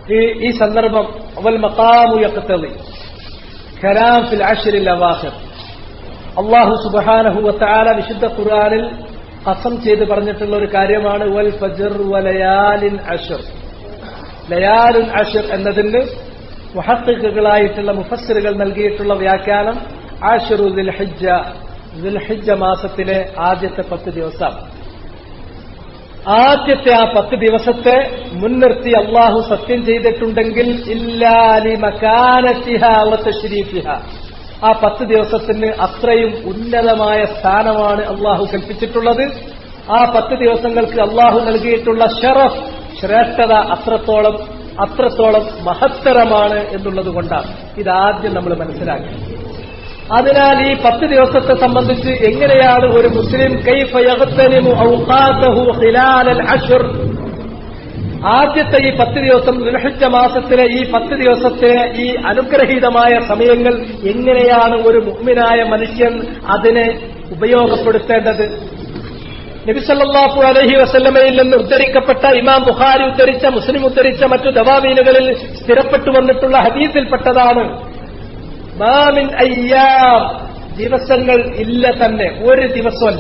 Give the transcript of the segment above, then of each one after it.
ഈ ഈ സന്ദർഭം അവൽ മക്കാമു യക്തളി കലാം ഫിൽ അഷ്റിൽ അവാഖിർ അള്ളാഹു സുബ്ഹാനഹു വതആല വിശുദ്ധ ഖുർആനിൽ ഖസം ചെയ്ത് പറഞ്ഞിട്ടുള്ള ഒരു കാര്യമാണ് വൽ ഫജ്ർ വലയാലിൻ അഷ്ർ ലയാലുൽ അഷ്ർ എന്നതിന് മുഹത്തുകളായിട്ടുള്ള മുഫസ്സിറുകൾ നൽകിയിട്ടുള്ള വ്യാഖ്യാനം ആഷറു ദിൽഹിജ്ജ ദിൽഹിജ്ജ മാസത്തിലെ ആദ്യത്തെ പത്ത് ദിവസം ആദ്യത്തെ ആ പത്ത് ദിവസത്തെ മുൻനിർത്തി അള്ളാഹു സത്യം ചെയ്തിട്ടുണ്ടെങ്കിൽ ഇല്ലാലി മക്കാനത്തിഹ ഷരീഫിഹ ആ പത്ത് ദിവസത്തിന് അത്രയും ഉന്നതമായ സ്ഥാനമാണ് അള്ളാഹു കൽപ്പിച്ചിട്ടുള്ളത് ആ പത്ത് ദിവസങ്ങൾക്ക് അള്ളാഹു നൽകിയിട്ടുള്ള ഷറഫ് ശ്രേഷ്ഠത അത്രത്തോളം അത്രത്തോളം മഹത്തരമാണ് എന്നുള്ളത് കൊണ്ടാണ് ഇതാദ്യം നമ്മൾ മനസ്സിലാക്കി അതിനാൽ ഈ പത്ത് ദിവസത്തെ സംബന്ധിച്ച് എങ്ങനെയാണ് ഒരു മുസ്ലിം കൈഫയകത്തനിമു ഔഖാതഹു ഖിലാലൽ അഷ്ർ ആദ്യത്തെ ഈ പത്ത് ദിവസം ദുൽഹിജ്ജ മാസത്തിലെ ഈ പത്ത് ദിവസത്തിലെ ഈ അനുഗ്രഹീതമായ സമയങ്ങൾ എങ്ങനെയാണ് ഒരു മുഗ്മിനായ മനുഷ്യൻ അതിനെ ഉപയോഗപ്പെടുത്തേണ്ടത് നബിസല്ലാഹു അലഹി വസല്ലമയിൽ നിന്ന് ഉദ്ധരിക്കപ്പെട്ട ഇമാം ബുഖാരി ഉദ്ധരിച്ച മുസ്ലിം ഉദ്ധരിച്ച മറ്റു ദവാമീനുകളിൽ സ്ഥിരപ്പെട്ടു വന്നിട്ടുള്ള ഹദീസിൽപ്പെട്ടതാണ് മാമിൻ അയ്യാം ദിവസങ്ങൾ ഇല്ല തന്നെ ഒരു ദിവസമല്ല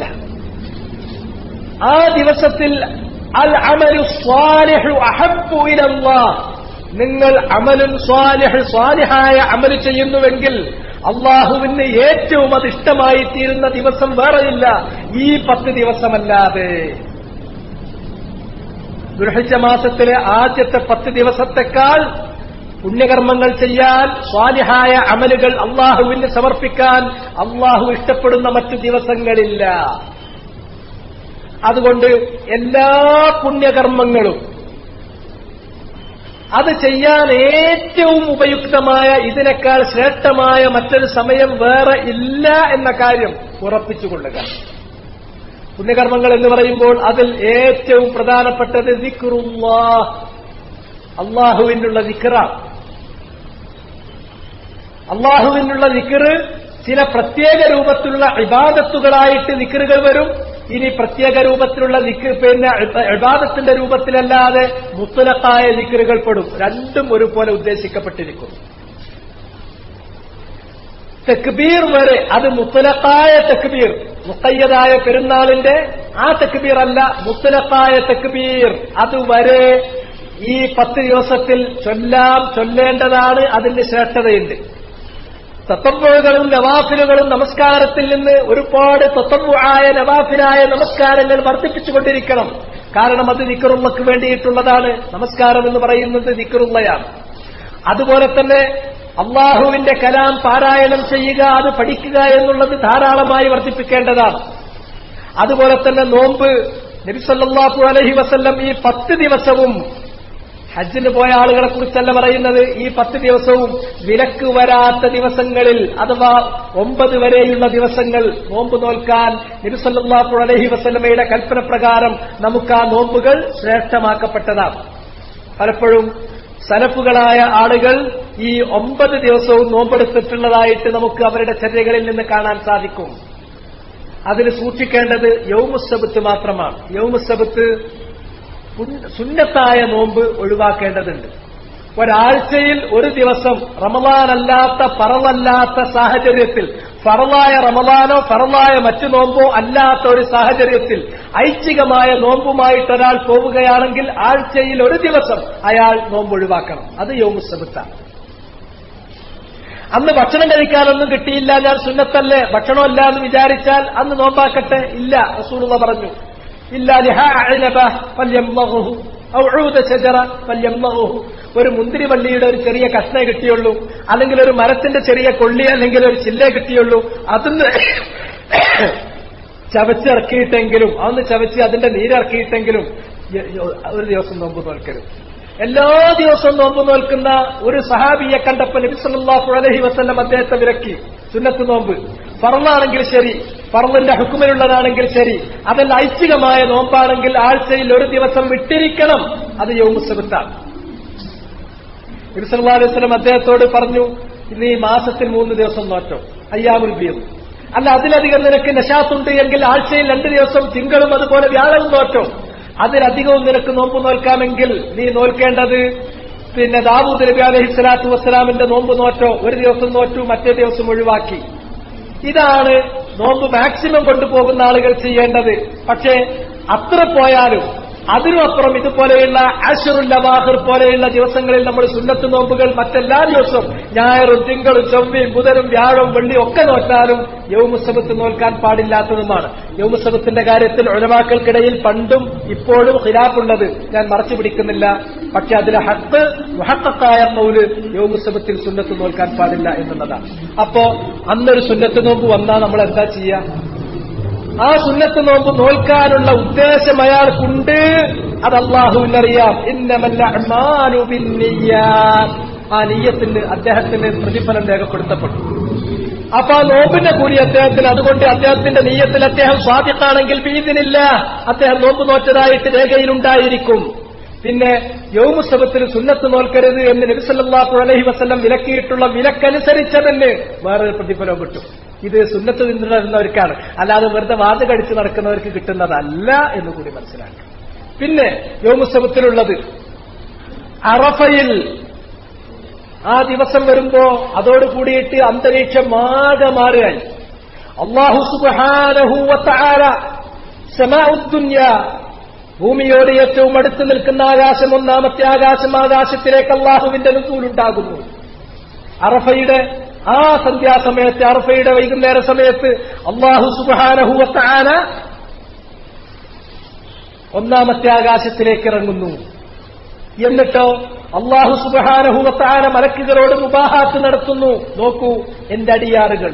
ആ ദിവസത്തിൽ അൽ അമലു സ്വാലിഹു അഹബ്ബു ഇലല്ലാഹ് നിങ്ങൾ അമലുൻ സ്വാലിഹ് സ്വാലിഹായ അമല് ചെയ്യുന്നുവെങ്കിൽ അള്ളാഹുവിന് ഏറ്റവും അത് ഇഷ്ടമായി തീരുന്ന ദിവസം വേറെയില്ല ഈ പത്ത് ദിവസമല്ലാതെ ദുർഹിച്ച മാസത്തിലെ ആദ്യത്തെ പത്ത് ദിവസത്തെക്കാൾ പുണ്യകർമ്മങ്ങൾ ചെയ്യാൻ സ്വാലിഹായ അമലുകൾ അള്ളാഹുവിന് സമർപ്പിക്കാൻ അള്ളാഹു ഇഷ്ടപ്പെടുന്ന മറ്റു ദിവസങ്ങളില്ല അതുകൊണ്ട് എല്ലാ പുണ്യകർമ്മങ്ങളും അത് ചെയ്യാൻ ഏറ്റവും ഉപയുക്തമായ ഇതിനേക്കാൾ ശ്രേഷ്ഠമായ മറ്റൊരു സമയം വേറെ ഇല്ല എന്ന കാര്യം ഉറപ്പിച്ചുകൊള്ളുക പുണ്യകർമ്മങ്ങൾ എന്ന് പറയുമ്പോൾ അതിൽ ഏറ്റവും പ്രധാനപ്പെട്ടത് ദിക്റുല്ലാ അള്ളാഹുവിനുള്ള ദിക്റാണ് അള്ളാഹുവിനുള്ള ദിക്റ് ചില പ്രത്യേക രൂപത്തിലുള്ള ഇബാദത്തുകളായിട്ട് ദിക്റുകൾ വരും ഇനി പ്രത്യേക രൂപത്തിലുള്ള ദിക്ക് പിന്നെ ഇബാദത്തിന്റെ രൂപത്തിലല്ലാതെ മുത്തലക്കായ ദിക്റുകൾ പെടും രണ്ടും ഒരുപോലെ ഉദ്ദേശിക്കപ്പെട്ടിരിക്കുന്നു തെക്ബീർ വരെ അത് മുത്തലക്കായ തെക്ബീർ മുത്തയ്യതായ പെരുന്നാളിന്റെ ആ തെക്ബീർ അല്ല മുത്തലക്കായ തെക്ബീർ അതുവരെ ഈ പത്ത് ദിവസത്തിൽ ചൊല്ലാം ചൊല്ലേണ്ടതാണ് അതിന്റെ ശ്രേഷ്ഠതയുണ്ട് തത്തമ്പുകളും നവാഫിലുകളും നമസ്കാരത്തിൽ നിന്ന് ഒരുപാട് തത്തമ്പുആയ നവാഫിലായ നമസ്കാരങ്ങൾ വർദ്ധിപ്പിച്ചുകൊണ്ടിരിക്കണം കാരണം അത് നിക്കറുള്ളക്ക് വേണ്ടിയിട്ടുള്ളതാണ് നമസ്കാരം എന്ന് പറയുന്നത് നിക്കറുള്ളയാണ് അതുപോലെ തന്നെ അള്ളാഹുവിന്റെ കലാം പാരായണം ചെയ്യുക അത് പഠിക്കുക എന്നുള്ളത് ധാരാളമായി വർദ്ധിപ്പിക്കേണ്ടതാണ് അതുപോലെ തന്നെ നോമ്പ് നബിസല്ലാഹു അലഹി വസ്ല്ലം ഈ പത്ത് ദിവസവും ഹജ്ജിന് പോയ ആളുകളെ കുറിച്ചല്ല പറയുന്നത് ഈ പത്ത് ദിവസവും വിലക്ക് വരാത്ത ദിവസങ്ങളിൽ അഥവാ ഒമ്പത് വരെയുള്ള ദിവസങ്ങൾ നോമ്പ് നോൽക്കാൻ നബിസല്ലാഹു അലഹി വസ്ലമയുടെ കൽപ്പന പ്രകാരം നമുക്ക് ആ നോമ്പുകൾ ശ്രേഷ്ഠമാക്കപ്പെട്ടതാണ് പലപ്പോഴും സലഫുകളായ ആളുകൾ ഈ ഒമ്പത് ദിവസവും നോമ്പെടുത്തിട്ടുള്ളതായിട്ട് നമുക്ക് അവരുടെ ചര്യകളിൽ നിന്ന് കാണാൻ സാധിക്കും അതിന് സൂക്ഷിക്കേണ്ടത് യൗമുസബത്ത് മാത്രമാണ് യൗമുസബത്ത് സുന്നത്തായ നോമ്പ് ഒഴിവാക്കേണ്ടതുണ്ട് ഒരാഴ്ചയിൽ ഒരു ദിവസം റമദാനല്ലാത്ത പറവല്ലാത്ത സാഹചര്യത്തിൽ ഫറലായ റമദാനോ ഫറലായ മറ്റു നോമ്പോ അല്ലാത്ത ഒരു സാഹചര്യത്തിൽ ഐച്ഛികമായ നോമ്പുമായിട്ട് ഒരാൾ പോവുകയാണെങ്കിൽ ആഴ്ചയിൽ ഒരു ദിവസം അയാൾ നോമ്പ് ഒഴിവാക്കണം അത് യോമുസബത്താണ് അന്ന് ഭക്ഷണം കഴിക്കാനൊന്നും കിട്ടിയില്ല ഞാൻ സുന്നത്തല്ലേ ഭക്ഷണമല്ല എന്ന് വിചാരിച്ചാൽ അന്ന് നോമ്പാക്കട്ടെ ഇല്ല റസൂലുള്ള പറഞ്ഞു ഇല്ല ഒരു മുന്തിരി വള്ളിയുടെ ഒരു ചെറിയ കഷ്ണേ കിട്ടിയുള്ളൂ അല്ലെങ്കിൽ ഒരു മരത്തിന്റെ ചെറിയ കൊള്ളി അല്ലെങ്കിൽ ഒരു ചില്ലേ കിട്ടിയുള്ളൂ അതിന്ന് ചവച്ചിറക്കിയിട്ടെങ്കിലും അതൊന്ന് ചവച്ച് അതിന്റെ നീരിറക്കിയിട്ടെങ്കിലും ഒരു ദിവസം നോമ്പ് നോൽക്കരുത് എല്ലാ ദിവസവും നോമ്പ് നോൽക്കുന്ന ഒരു സഹാബിയെ കണ്ടപ്പോൾ നബി സല്ലല്ലാഹു അലൈഹി വസല്ലം അദ്ദേഹത്തെ വിലക്കി സുന്നത്ത് നോമ്പ് ഫറലാണെങ്കിൽ ശരി ഫറലിന്റെ ഹുക്കുമിലുള്ളതാണെങ്കിൽ ശരി അതല്ല ഐച്ഛികമായ നോമ്പാണെങ്കിൽ ആഴ്ചയിൽ ഒരു ദിവസം വിട്ടിരിക്കണം അത് യൗമുസബത്താണ് നബി സല്ലല്ലാഹു അലൈഹി വസല്ലം അദ്ദേഹത്തോട് പറഞ്ഞു ഇന്ന് ഈ മാസത്തിൽ മൂന്ന് ദിവസം നോറ്റോ അയ്യാമുൽ ബീർ അല്ല അതിലധികം നിനക്ക് നശാത്തുണ്ട് എങ്കിൽ ആഴ്ചയിൽ രണ്ട് ദിവസം തിങ്കളും അതുപോലെ വ്യാഴവും നോറ്റോ അതിലധികവും നിനക്ക് നോമ്പ് നോൽക്കാമെങ്കിൽ നീ നോൽക്കേണ്ടത് പിന്നെ ദാവൂദ് നബി അലഹി സ്വലാത്തു വസ്സലാമിന്റെ നോമ്പ് നോറ്റോ ഒരു ദിവസം നോറ്റു മറ്റേ ദിവസം ഒഴിവാക്കി ഇതാണ് നോമ്പ് മാക്സിമം കൊണ്ടുപോകുന്ന ആളുകൾ ചെയ്യേണ്ടത് പക്ഷേ അത്ര പോയാലും അതിനും അപ്പുറം ഇതുപോലെയുള്ള ആഷുറുൽ ലവാഹിർ പോലെയുള്ള ദിവസങ്ങളിൽ നമ്മൾ സുന്നത്ത് നോമ്പുകൾ മറ്റെല്ലാ ദിവസവും ഞായറും തിങ്കളും ചൊവ്വയും ബുധനും വ്യാഴവും വെള്ളിയും ഒക്കെ നോറ്റാലും യൗമുസബത്ത് നോൽക്കാൻ പാടില്ലാത്തതുമാണ് യൗമുസബത്തിന്റെ കാര്യത്തിൽ ഒഴവാക്കൾക്കിടയിൽ പണ്ടും ഇപ്പോഴും ഖിലാഫുള്ളത് ഞാൻ മറച്ചു പിടിക്കുന്നില്ല പക്ഷെ അതിലെ ഹത്ത് മുഹത്തായ മൗല് യൗമുസബത്തിൽ സുന്നത്ത് നോൽക്കാൻ പാടില്ല എന്നുള്ളതാണ് അപ്പോ അന്നൊരു സുന്നത്ത് നോമ്പ് വന്നാൽ നമ്മൾ എന്താ ചെയ്യുക ആ സുന്നത്ത് നോമ്പ് നോൽക്കാനുള്ള ഉദ്ദേശം അയാൾക്കുണ്ട് അത് അള്ളാഹുവിനറിയാം ആ നീയത്തിന് അദ്ദേഹത്തിന് പ്രതിഫലം രേഖപ്പെടുത്തപ്പെട്ടു അപ്പൊ ആ നോമ്പിന്റെ കൂടി അദ്ദേഹത്തിന് അതുകൊണ്ട് അദ്ദേഹത്തിന്റെ നീയത്തിൽ അദ്ദേഹം സ്വാധിക്കാണെങ്കിൽ വീതിനില്ല അദ്ദേഹം നോമ്പ് നോറ്റതായിട്ട് രേഖയിലുണ്ടായിരിക്കും പിന്നെ യൗമുസബത്തിൽ സുന്നത്ത് നോൽക്കരുത് എന്ന് നബിസല്ലാഹു അലഹി വസ്ലം വിലക്കിയിട്ടുള്ള വിലക്കനുസരിച്ചതിന് വേറൊരു പ്രതിഫലം കിട്ടും ഇത് സുന്നത്ത് പിന്തുടരുന്നവർക്കാണ് അല്ലാതെ വെറുതെ വാത് കടിച്ച് നടക്കുന്നവർക്ക് കിട്ടുന്നതല്ല എന്ന് കൂടി മനസ്സിലാക്കുക പിന്നെ യോമുസബത്തിലുള്ളത് അറഫയിൽ ആ ദിവസം വരുമ്പോ അതോട് കൂടിയിട്ട് അന്തരീക്ഷം ആകെ മാറുകയായി അള്ളാഹു സുബാനഹൂവത്താര സമാഉദ്ദുന്യ ഭൂമിയോട് ഏറ്റവും അടുത്ത് നിൽക്കുന്ന ആകാശം ഒന്നാമത്തെ ആകാശം ആകാശത്തിലേക്ക് അള്ളാഹുവിന്റെ നുസൂലുണ്ടാകുന്നു അറഫയുടെ ആ സന്ധ്യാസമയത്ത് അറഫയുടെ വൈകുന്നേര സമയത്ത് അള്ളാഹു സുബാനഹുവത്താന ഒന്നാമത്തെ ആകാശത്തിലേക്ക് ഇറങ്ങുന്നു എന്നിട്ടോ അള്ളാഹു സുബാനഹുവത്താന മലക്കുകളോട് മുബാഹാത്ത് നടത്തുന്നു നോക്കൂ എന്റെ അടിയാറുകൾ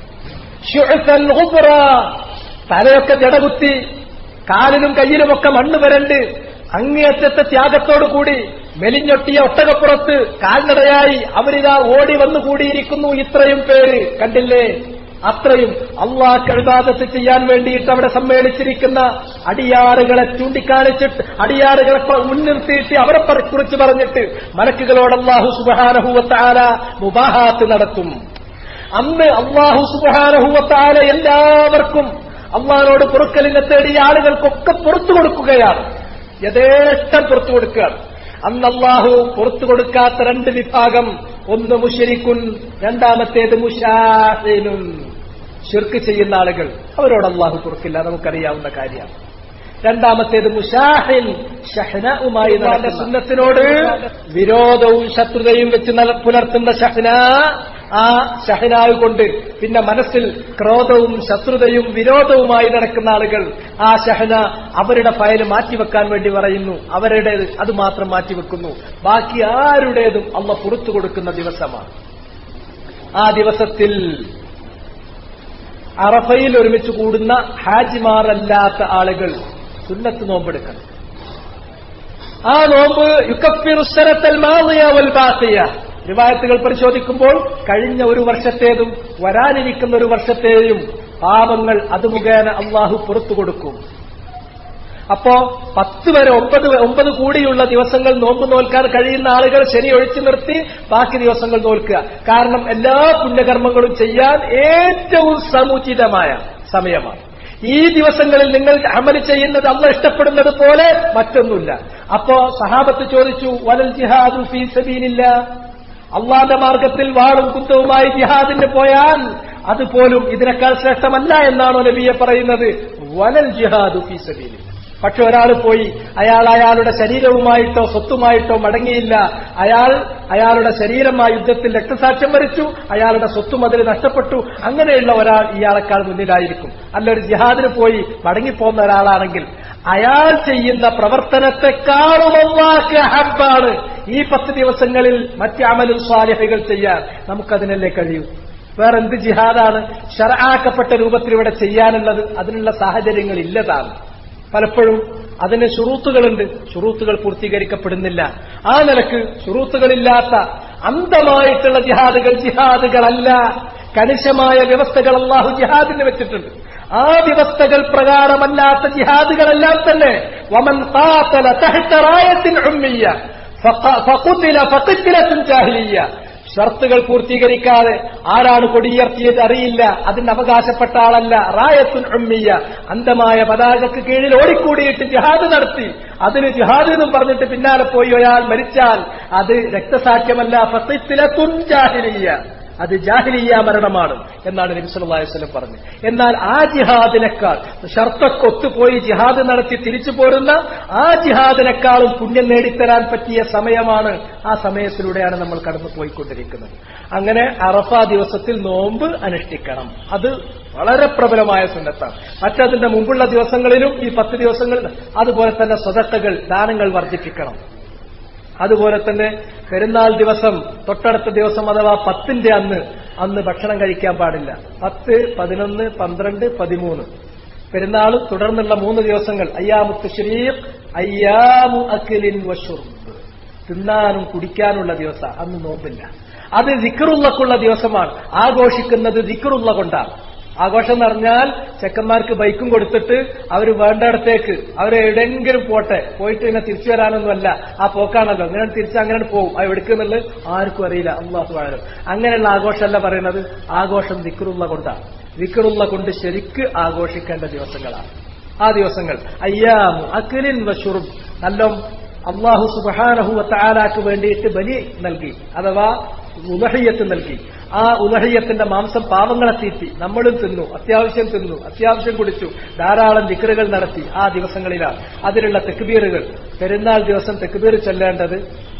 തലയൊക്കെ ജടകുത്തി കാലിലും കയ്യിലുമൊക്കെ മണ്ണ് വരണ്ട് അങ്ങേയറ്റത്തെ ത്യാഗത്തോടു കൂടി മെലിഞ്ഞൊട്ടിയ ഒട്ടകപ്പുറത്ത് കാൽനടയായി അവരിതാ ഓടി വന്നു കൂടിയിരിക്കുന്നു ഇത്രയും പേര് കണ്ടില്ലേ അത്രയും അള്ളാഹ് കഴുതാദത്ത് ചെയ്യാൻ വേണ്ടിയിട്ട് അവിടെ സമ്മേളിച്ചിരിക്കുന്ന അടിയാറുകളെ ചൂണ്ടിക്കാണിച്ചിട്ട് അടിയാറുകളെ മുൻനിർത്തിയിട്ട് അവരെ കുറിച്ച് പറഞ്ഞിട്ട് മലക്കുകളോട് അള്ളാഹു സുബാനഹുവത്താല മുബാഹാത്ത് നടത്തും അന്ന് അള്ളാഹു സുബാനഹുവത്താല എല്ലാവർക്കും അള്ളഹാനോട് പൊറുക്കലിനെ തേടിയ ആളുകൾക്കൊക്കെ പുറത്തു കൊടുക്കുകയാണ് യഥേഷ്ടം പുറത്തു കൊടുക്കുകയാണ് അന്ന് അള്ളാഹു പുറത്തു കൊടുക്കാത്ത രണ്ട് വിഭാഗം ഒന്ന് മുഷരിക്കുൻ രണ്ടാമത്തേത് മുഷാഹിനുൻ ഷിർക്ക് ചെയ്യുന്ന ആളുകൾ അവരോട് അള്ളാഹു പുറക്കില്ല നമുക്കറിയാവുന്ന കാര്യമാണ് രണ്ടാമത്തേത് മുഷാഹിൻ ഷഹ്നവുമായി നടന്ന സുന്നത്തിനോട് വിരോധവും ശത്രുതയും വെച്ച് പുലർത്തുന്ന ഷഹ്ന ആ ഷഹനാവ് കൊണ്ട് പിന്നെ മനസ്സിൽ ക്രോധവും ശത്രുതയും വിരോധവുമായി നടക്കുന്ന ആളുകൾ ആ ഷഹന അവരുടെ ഫയൽ മാറ്റിവെക്കാൻ വേണ്ടി പറയുന്നു അവരുടെ അത് മാത്രം മാറ്റിവെക്കുന്നു ബാക്കി ആരുടേതും അമ്മ പുറത്തു കൊടുക്കുന്ന ദിവസമാണ് ആ ദിവസത്തിൽ അറഫയിൽ ഒരുമിച്ച് കൂടുന്ന ഹാജിമാരല്ലാത്ത ആളുകൾ സുന്നത്ത് നോമ്പെടുക്കണം ആ നോമ്പ് യുക്കഫിറുസരത്തൽ മാറിയാവൽ ബാസിയ റിവായത്തുകൾ പരിശോധിക്കുമ്പോൾ കഴിഞ്ഞ ഒരു വർഷത്തേതും വരാനിരിക്കുന്ന ഒരു വർഷത്തെയും പാപങ്ങൾ അത് മുഖേന അള്ളാഹു പുറത്തു കൊടുക്കും അപ്പോ പത്ത് വരെ ഒമ്പത് ഒമ്പത് കൂടിയുള്ള ദിവസങ്ങൾ നോമ്പ് നോൽക്കാൻ കഴിയുന്ന ആളുകൾ ശനി ഒഴിച്ചു നിർത്തി ബാക്കി ദിവസങ്ങൾ നോൽക്കുക കാരണം എല്ലാ പുണ്യകർമ്മങ്ങളും ചെയ്യാൻ ഏറ്റവും സമുചിതമായ സമയമാണ് ഈ ദിവസങ്ങളിൽ നിങ്ങൾ അമൽ ചെയ്യുന്നത് അള്ള ഇഷ്ടപ്പെടുന്നത് പോലെ മറ്റൊന്നുമില്ല അപ്പോ സഹാബത്ത് ചോദിച്ചു വലൽ ജിഹാദു ഫീ സബീനില്ല അള്ളാന്റെ മാർഗത്തിൽ വാളും കുന്തവുമായി ജിഹാദിന് പോയാൽ അതുപോലും ഇതിനേക്കാൾ ശ്രേഷ്ഠമല്ല എന്നാണോ നബിയെ പറയുന്നത് വലൽ ജിഹാദു ഫീ സബീനില്ല പക്ഷെ ഒരാൾ പോയി അയാൾ അയാളുടെ ശരീരവുമായിട്ടോ സ്വത്തുമായിട്ടോ മടങ്ങിയില്ല അയാൾ അയാളുടെ ശരീരം ആ യുദ്ധത്തിൽ രക്തസാക്ഷ്യം വരിച്ചു അയാളുടെ സ്വത്തും അതിൽ നഷ്ടപ്പെട്ടു അങ്ങനെയുള്ള ഒരാൾ ഇയാളെക്കാൾ മുന്നിലായിരിക്കും അല്ല ഒരു ജിഹാദിന് പോയി മടങ്ങിപ്പോകുന്ന ഒരാളാണെങ്കിൽ അയാൾ ചെയ്യുന്ന പ്രവർത്തനത്തെക്കാളും അള്ളാഹ് ഹബ്ബാണ് ഈ പത്ത് ദിവസങ്ങളിൽ മറ്റ് അമലും സ്വാലിഹകൾ ചെയ്യാൻ നമുക്കതിനല്ലേ കഴിയൂ വേറെന്ത് ജിഹാദാണ് ഷറാക്കപ്പെട്ട രൂപത്തിൽ ഇവിടെ ചെയ്യാനുള്ളത് അതിനുള്ള സാഹചര്യങ്ങൾ ഇല്ലതാണ് പലപ്പോഴും അതിന് ഷുറൂത്തുകളുണ്ട് ഷുറൂത്തുകൾ പൂർത്തീകരിക്കപ്പെടുന്നില്ല ആ നിലക്ക് ഷുറൂത്തുകളില്ലാത്ത അന്ധമായിട്ടുള്ള ജിഹാദുകൾ ജിഹാദുകളല്ല കണിശമായ വ്യവസ്ഥകൾ അള്ളാഹു ജിഹാദിന് വെച്ചിട്ടുണ്ട് ആ വ്യവസ്ഥകൾ പ്രകാരമല്ലാത്ത ജിഹാദുകളെല്ലാം തന്നെ വമൻ ഖാതല തഹ്ത റായത്തിൻ ഉമ്മിയ ഫഖുതില ഫഖിത്തിലത്തുൻ ജാഹിലിയ ഷർത്തുകൾ പൂർത്തീകരിക്കാതെ ആരാണ് കൊടിയുയർത്തിയത് അറിയില്ല അതിന് അവകാശപ്പെട്ട ആളല്ല റായത്തുൻ ഉമ്മിയ അന്ധമായ പതാകക്ക് കീഴിൽ ഓടിക്കൂടിയിട്ട് ജിഹാദ് നടത്തി അതിന് ജിഹാദ് എന്നും പറഞ്ഞിട്ട് പിന്നാലെ പോയി ഒരാൾ മരിച്ചാൽ അത് രക്തസാക്ഷ്യമല്ല ഫത്തിലത്തുൻ ജാഹിലിയ അത് ജാഹിലിയ മരണമാണ് എന്നാണ് നബി സല്ലല്ലാഹു അലൈഹി വസല്ലം പറഞ്ഞത് എന്നാൽ ആ ജിഹാദിനേക്കാൾ ഷർത്തൊക്കെ ഒത്തുപോയി ജിഹാദ് നടത്തി തിരിച്ചു പോരുന്ന ആ ജിഹാദിനേക്കാളും പുണ്യം നേടിത്തരാൻ പറ്റിയ സമയമാണ് ആ സമയത്തിലൂടെയാണ് നമ്മൾ കടന്നു പോയിക്കൊണ്ടിരിക്കുന്നത് അങ്ങനെ അറഫ ദിവസത്തിൽ നോമ്പ് അനുഷ്ഠിക്കണം അത് വളരെ പ്രബലമായ സുന്നത്താണ് മറ്റതിന്റെ മുമ്പുള്ള ദിവസങ്ങളിലും ഈ പത്ത് ദിവസങ്ങളിൽ അതുപോലെ തന്നെ സ്വതക്കകൾ ദാനങ്ങൾ വർദ്ധിപ്പിക്കണം അതുപോലെ തന്നെ പെരുന്നാൾ ദിവസം തൊട്ടടുത്ത ദിവസം അഥവാ പത്തിന്റെ അന്ന് അന്ന് ഭക്ഷണം കഴിക്കാൻ പാടില്ല പത്ത് പതിനൊന്ന് പന്ത്രണ്ട് പതിമൂന്ന് പെരുന്നാൾ തുടർന്നുള്ള മൂന്ന് ദിവസങ്ങൾ അയ്യാമുത്ത് ഷരീഖ് അയ്യാമു അഖിലിൻ വഷുർബ് തിന്നാനും കുടിക്കാനുള്ള ദിവസം അന്ന് നോമ്പില്ല അത് ദിക്കറുള്ളക്കുള്ള ദിവസമാണ് ആഘോഷിക്കുന്നത് ദിക്കറുള്ള കൊണ്ടാണ് ആഘോഷം എന്ന് പറഞ്ഞാൽ ചെക്കന്മാർക്ക് ബൈക്കും കൊടുത്തിട്ട് അവർ വേണ്ടിടത്തേക്ക് അവർ എവിടെയെങ്കിലും പോട്ടെ പോയിട്ട് പിന്നെ തിരിച്ചു വരാനൊന്നുമല്ല ആ പോക്കാണല്ലോ അങ്ങനെ തിരിച്ച് അങ്ങനെ പോകും ആ എടുക്കുന്നുള്ളത് ആർക്കും അറിയില്ല അള്ളാഹു ആരും അങ്ങനെയുള്ള ആഘോഷമല്ല പറയുന്നത് ആഘോഷം ദിക്കറുള്ള കൊണ്ടാണ് ദിക്കറുള്ള കൊണ്ട് ശരിക്ക് ആഘോഷിക്കേണ്ട ദിവസങ്ങളാണ് ആ ദിവസങ്ങൾ അയ്യാമു അഖിലിൻ വഷുറും നല്ല അള്ളാഹു സുബാനഹു താലാക്ക് വേണ്ടിയിട്ട് ബലി നൽകി അഥവാ ഉലഹയ്യത്ത് നൽകി ആ ഉലഹയ്യത്തിന്റെ മാംസം പാവങ്ങളെ തീറ്റി നമ്മളും തിന്നു അത്യാവശ്യം തിന്നു അത്യാവശ്യം കുടിച്ചു ധാരാളം ദിക്കറുകൾ നടത്തി ആ ദിവസങ്ങളിലാണ് അതിലുള്ള തെക്കുബീറുകൾ പെരുന്നാൾ ദിവസം തെക്കുബീർ ചൊല്ലേണ്ടത്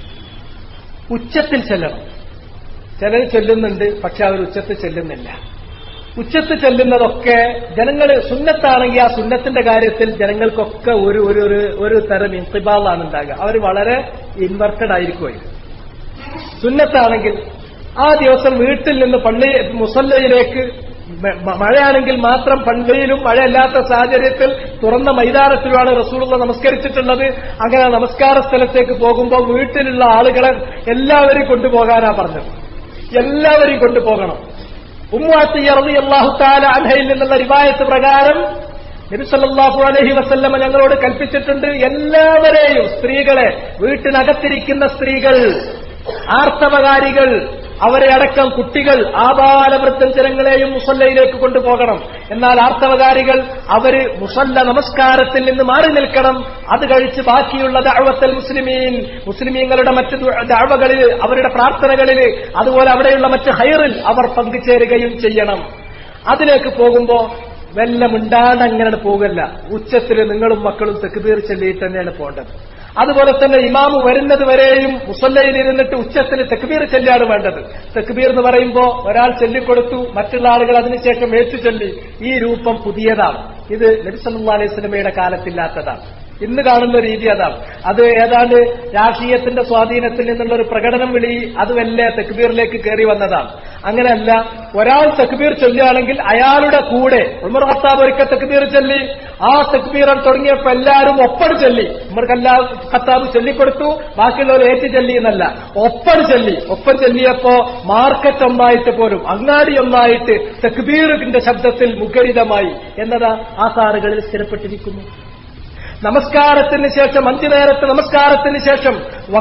ഉച്ചത്തിൽ ചെല്ലണം ചിലർ ചെല്ലുന്നുണ്ട് പക്ഷെ അവർ ഉച്ചത്തിൽ ചെല്ലുന്നില്ല ഉച്ചത്ത് ചെല്ലുന്നതൊക്കെ ജനങ്ങൾ സുന്നത്താണെങ്കിൽ ആ സുന്നത്തിന്റെ കാര്യത്തിൽ ജനങ്ങൾക്കൊക്കെ ഒരു ഒരു ഒരു ഒരു തരം ഇൻസിബാളാണ് ഉണ്ടാകുക അവർ വളരെ ഇൻവെർട്ടഡ് ആയിരിക്കും സുന്നത്താണെങ്കിൽ ആ ദിവസം വീട്ടിൽ നിന്ന് പള്ളി മുസല്ലയിലേക്ക് മഴയാണെങ്കിൽ മാത്രം പള്ളിയിലും മഴയല്ലാത്ത സാഹചര്യത്തിൽ തുറന്ന മൈതാനത്തിലുമാണ് റസൂലുള്ള നമസ്കരിച്ചിട്ടുള്ളത് അങ്ങനെ നമസ്കാര സ്ഥലത്തേക്ക് പോകുമ്പോൾ വീട്ടിലുള്ള ആളുകളെ എല്ലാവരെയും കൊണ്ടുപോകാനാ പറഞ്ഞത് എല്ലാവരെയും കൊണ്ടുപോകണം ഉമ്മാത്തി അറബി അള്ളാഹു താല അൻഹയിൽ നിന്നുള്ള റിവായത്ത് പ്രകാരം നബിസല്ലാഹു അലഹി വസല്ലമ ഞങ്ങളോട് കൽപ്പിച്ചിട്ടുണ്ട് എല്ലാവരെയും സ്ത്രീകളെ വീട്ടിനകത്തിരിക്കുന്ന സ്ത്രീകൾ ആർത്തവകാരികൾ അവരെ അടക്കം കുട്ടികൾ ആബാലവൃദ്ധ ജനങ്ങളെയും മുസല്ലയിലേക്ക് കൊണ്ടുപോകണം എന്നാൽ ആർത്തവകാരികൾ അവര് മുസല്ല നമസ്കാരത്തിൽ നിന്ന് മാറി നിൽക്കണം അത് കഴിച്ച് ബാക്കിയുള്ള ദഅവത്തൽ മുസ്ലിമീൻ മുസ്ലിമീങ്ങളുടെ മറ്റ് ദഅവകളിൽ അവരുടെ പ്രാർത്ഥനകളിൽ അതുപോലെ അവിടെയുള്ള മറ്റ് ഹൈറിൽ അവർ പങ്കുചേരുകയും ചെയ്യണം അതിലേക്ക് പോകുമ്പോ വെല്ലമുണ്ടാണ്ട് അങ്ങനെ പോകല്ല ഉച്ചത്തിൽ നിങ്ങളും മക്കളും തെക്കുതീർ ചൊല്ലിയിട്ട് തന്നെയാണ് പോകേണ്ടത് അതുപോലെ തന്നെ ഇമാമ് വരുന്നത് വരെയും മുസല്ലയിൽ ഇരുന്നിട്ട് ഉച്ചത്തിൽ തെക്കുബീർ ചൊല്ലിയാണ് വേണ്ടത് തെക്കുബീർ എന്ന് പറയുമ്പോൾ ഒരാൾ ചൊല്ലിക്കൊടുത്തു മറ്റുള്ള ആളുകൾ അതിനുശേഷം ഏറ്റു ചൊല്ലി ഈ രൂപം പുതിയതാണ് ഇത് നബിസല്ലാ അലൈഹി സ്വലമയുടെ കാലത്തില്ലാത്തതാണ് ഇന്ന് കാണുന്ന രീതി അതാണ് അത് ഏതാണ്ട് രാഷ്ട്രീയത്തിന്റെ സ്വാധീനത്തിൽ നിന്നുള്ള ഒരു പ്രകടനം വിളി അത് വല്ല തെക്കുബീറിലേക്ക് കയറി വന്നതാണ് അങ്ങനെയല്ല ഒരാൾ തെക്കുബീർ ചൊല്ലുകയാണെങ്കിൽ അയാളുടെ കൂടെ ഉമർ ഖത്താബ് ഒരിക്കൽ തെക്കുബീർ ചൊല്ലി ആ തെക്കുബീർ തുടങ്ങിയപ്പോ എല്ലാവരും ഒപ്പട് ചൊല്ലി ഉമർ കല്ലാ ഖത്താബ് ചൊല്ലിക്കൊടുത്തു ബാക്കിയുള്ളവർ ഏറ്റു ചൊല്ലി എന്നല്ല ഒപ്പട് ചൊല്ലി ഒപ്പം ചൊല്ലിയപ്പോ മാർക്കറ്റ് ഒന്നായിട്ട് പോലും അങ്ങാടി ഒന്നായിട്ട് തെക്കുബീറിന്റെ ശബ്ദത്തിൽ മുഖരിതമായി എന്നതാ ആ സാറുകളിൽ സ്ഥിരപ്പെട്ടിരിക്കുന്നു നമസ്കാരത്തിന് ശേഷം അഞ്ചു നേരത്തെ നമസ്കാരത്തിന് ശേഷം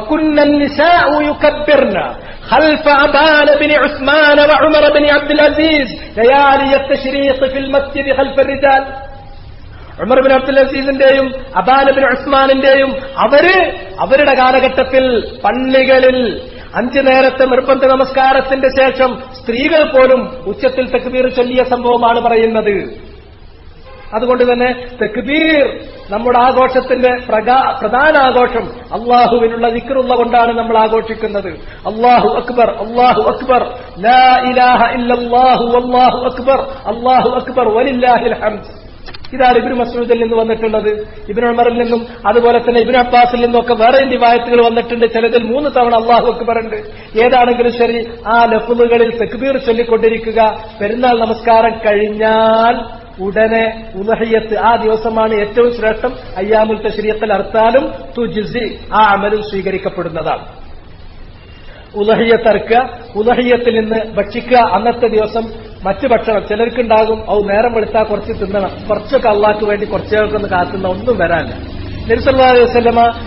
خلف عبان بن عثمان وعمر بن عبد العزيز ليالي التشريق في المسجد خلف الرجال ഉമർ ബിൻ അബ്ദുൽ അസീസിന്റെയും അബാൻ ബിൻ ഉസ്മാനിന്റെയും അവര് അവരുടെ കാലഘട്ടത്തിൽ പള്ളികളിൽ അഞ്ചു നേരത്തെ നിർബന്ധ നമസ്കാരത്തിന്റെ ശേഷം സ്ത്രീകൾ പോലും ഉച്ചത്തിൽ തെക്കുബീർ ചൊല്ലിയ സംഭവമാണ് പറയുന്നത് അതുകൊണ്ട് തന്നെ തെക്കുബീർ നമ്മുടെ ആഘോഷത്തിന്റെ പ്രധാന ആഘോഷം അള്ളാഹുവിനുള്ള ദിക്കറുള്ള കൊണ്ടാണ് നമ്മൾ ആഘോഷിക്കുന്നത് അള്ളാഹു അക്ബർ അള്ളാഹു അക്ബർ ലാ ഇലാഹ ഇല്ലല്ലാഹു അല്ലാഹു അക്ബർ അള്ളാഹു അക്ബർ വലില്ലാഹിൽ ഹംദ് ഇതാണ് ഇബിന് മസൂദിൽ നിന്ന് വന്നിട്ടുള്ളത് ഇബിൻ ഉമറിൽ നിന്നും അതുപോലെ തന്നെ ഇബിൻ അബ്ബാസിൽ നിന്നും ഒക്കെ വേറെ റിവായത്തുകൾ വന്നിട്ടുണ്ട് ചിലതിൽ മൂന്ന് തവണ അള്ളാഹു അക്ബർ ഉണ്ട് ഏതാണെങ്കിലും ശരി ആ ലഫുലുകളിൽ തെക്കുബീർ ചൊല്ലിക്കൊണ്ടിരിക്കുക പെരുന്നാൾ നമസ്കാരം കഴിഞ്ഞാൽ ഉടനെ ഉലഹയ്യത്ത് ആ ദിവസമാണ് ഏറ്റവും ശ്രേഷ്ഠം അയ്യാമുൽ തശ്രീയത്തിൽ അർത്താലും തുജിസി ആ അമലും സ്വീകരിക്കപ്പെടുന്നതാണ് ഉലഹയ്യത്ത് അറുക്കുക ഉലഹയ്യത്തിൽ നിന്ന് ഭക്ഷിക്കുക അന്നത്തെ ദിവസം മറ്റു ഭക്ഷണം ചിലർക്കുണ്ടാകും ഔ നേരം വെളുത്താൽ കുറച്ച് തിന്നണം കുറച്ചൊക്കെ അള്ളാഹ്ക്ക് വേണ്ടി കുറച്ചുകൾക്കൊന്ന് കാത്തുന്ന ഒന്നും വരാനില്ല നബിസല്ലാ അലൈഹി വസ്ലമ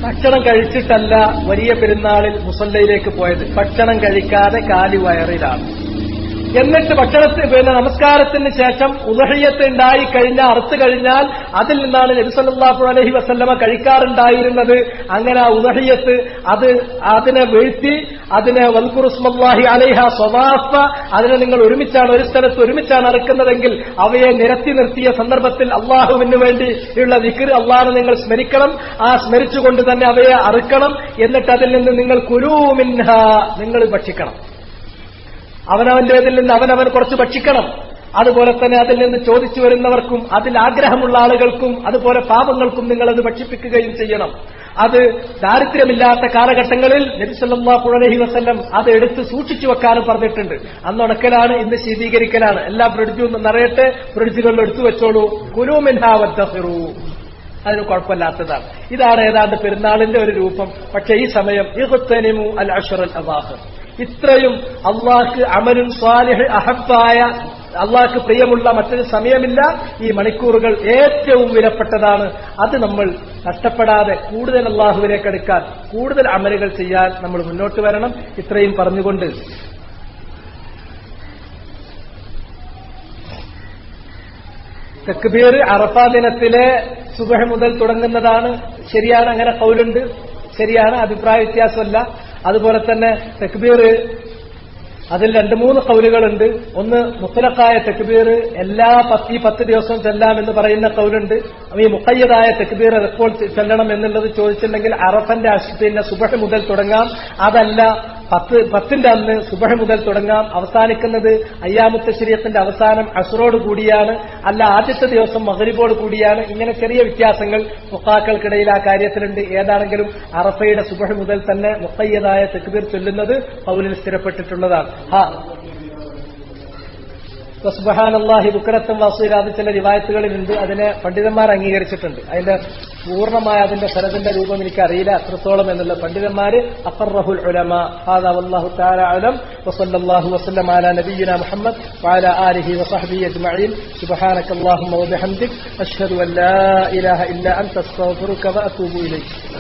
ഭക്ഷണം കഴിച്ചിട്ടല്ല വലിയ പെരുന്നാളിൽ മുസല്ലയിലേക്ക് പോയത് ഭക്ഷണം കഴിക്കാതെ കാലി വയറിലാണ് എന്നിട്ട് ഭക്ഷണത്തിന് പിന്നെ നമസ്കാരത്തിന് ശേഷം ഉദഹയ്യത്ത് ഉണ്ടായി കഴിഞ്ഞാൽ അറുത്ത് കഴിഞ്ഞാൽ അതിൽ നിന്നാണ് നബിസല്ലാഹു അലഹി വസല്ലമ കഴിക്കാറുണ്ടായിരുന്നത് അങ്ങനെ ആ ഉദഹയ്യത്ത് അത് അതിനെ വീഴ്ത്തി അതിനെ വൽക്കുറുസ്മല്ലാഹി അലൈഹ സ്വവാഫ അതിനെ നിങ്ങൾ ഒരുമിച്ചാണ് ഒരു സ്ഥലത്ത് ഒരുമിച്ചാണ് അറുക്കുന്നതെങ്കിൽ അവയെ നിരത്തി നിർത്തിയ സന്ദർഭത്തിൽ അള്ളാഹുവിന് വേണ്ടി ഉള്ള വിക്ർ അള്ളാഹ് നിങ്ങൾ സ്മരിക്കണം ആ സ്മരിച്ചുകൊണ്ട് തന്നെ അവയെ അറുക്കണം എന്നിട്ട് അതിൽ നിന്ന് നിങ്ങൾ കുരൂമിൻഹ നിങ്ങൾ ഭക്ഷിക്കണം അവനവന്റേതിൽ നിന്ന് അവനവൻ കുറച്ച് ഭക്ഷിക്കണം അതുപോലെ തന്നെ അതിൽ നിന്ന് ചോദിച്ചു വരുന്നവർക്കും അതിൽ ആഗ്രഹമുള്ള ആളുകൾക്കും അതുപോലെ പാപങ്ങൾക്കും നിങ്ങൾ അത് ഭക്ഷിപ്പിക്കുകയും ചെയ്യണം അത് ദാരിദ്ര്യമില്ലാത്ത കാലഘട്ടങ്ങളിൽ നബിസല്ലാഹു അലഹി വസ്ല്ലം അത് എടുത്ത് സൂക്ഷിച്ചു വെക്കാനും പറഞ്ഞിട്ടുണ്ട് അന്ന് ഉണക്കലാണ് ഇന്ന് ശീതീകരിക്കലാണ് എല്ലാ ഫ്രിഡ്ജും നിറയട്ടെ ഫ്രിഡ്ജുകളിൽ എടുത്തു വെച്ചോളൂ കുരുമിൻഹാവത്തഹിറു അതിന് കുഴപ്പമില്ലാത്തതാണ് ഇതാണ് ഏതാണ്ട് പെരുന്നാളിന്റെ ഒരു രൂപം പക്ഷേ ഈ സമയം ഇഹുത്തനിമു അൽ അഷറൽ അവാഹ് ഇത്രയും അള്ളാഹ്ക്ക് അമലും സ്വാലിഹ് അഹബായ അള്ളാഹ്ക്ക് പ്രിയമുള്ള മറ്റൊരു സമയമില്ല ഈ മണിക്കൂറുകൾ ഏറ്റവും വിലപ്പെട്ടതാണ് അത് നമ്മൾ നഷ്ടപ്പെടാതെ കൂടുതൽ അള്ളാഹുവിലേക്ക് എടുക്കാൻ കൂടുതൽ അമലുകൾ ചെയ്യാൻ നമ്മൾ മുന്നോട്ട് വരണം ഇത്രയും പറഞ്ഞുകൊണ്ട് തെക്കുബീർ അറഫാ ദിനത്തിലെ സുബഹ മുതൽ തുടങ്ങുന്നതാണ് ശരിയാണ് അങ്ങനെ കൗലുണ്ട് ശരിയാണ് അഭിപ്രായ വ്യത്യാസമല്ല അതുപോലെ തന്നെ തെക്കുബീർ അതിൽ രണ്ട് മൂന്ന് കൗലുകളുണ്ട് ഒന്ന് മുത്തലക്കായ തെക്കുബീർ എല്ലാ പത്ത് ഈ പത്ത് ദിവസവും ചെല്ലാം എന്ന് പറയുന്ന കൗലുണ്ട് ഈ മുക്കയ്യതായ തെക്കുബീർ എപ്പോൾ ചെല്ലണം എന്നുള്ളത് ചോദിച്ചിട്ടുണ്ടെങ്കിൽ അറഫന്റെ പിന്നെ സുബഹ മുതൽ തുടങ്ങാം അതല്ല പത്ത് പത്തിന്റെ അന്ന് സുബഹ മുതൽ തുടങ്ങാം അവസാനിക്കുന്നത് അയ്യാമുത്ത ശരീരത്തിന്റെ അവസാനം അസുറോട് കൂടിയാണ് അല്ല ആദ്യത്തെ ദിവസം മകരിബോട് കൂടിയാണ് ഇങ്ങനെ ചെറിയ വ്യത്യാസങ്ങൾ മുക്കാക്കൾക്കിടയിൽ ആ കാര്യത്തിലുണ്ട് ഏതാണെങ്കിലും അറഫയുടെ സുബഹ മുതൽ തന്നെ മുക്കയ്യതായ തെക്കുബീർ ചൊല്ലുന്നത് പൗലിൽ സ്ഥിരപ്പെട്ടിട്ടുള്ളതാണ് ഹാ സുബഹാനല്ലാഹി ബുക്കരത്തും വാസുര അത് ചില റിവായത്തുകളിലുണ്ട് അതിനെ പണ്ഡിതന്മാർ അംഗീകരിച്ചിട്ടുണ്ട് അതിന്റെ പൂർണ്ണമായ അതിന്റെ സനദിന്റെ രൂപം എനിക്ക് അറിയില്ല അത്രത്തോളം എന്നുള്ള പണ്ഡിതന്മാര് അഫറഹുൽ ഉലമ ഹാദാ വല്ലാഹു തആല അലം വസല്ലല്ലാഹു വസല്ലം അലാ നബിയിന മുഹമ്മദ് വഅലാ ആലിഹി വസഹ്ബിഹി അജ്മഈൻ സുബ്ഹാനക അല്ലാഹുമ്മ വബിഹംദിക് അഷ്ഹദു അൻ ലാ ഇലാഹ ഇല്ല അൻത അസ്തഗ്ഫിറുക വഅതൂബു ഇലൈക്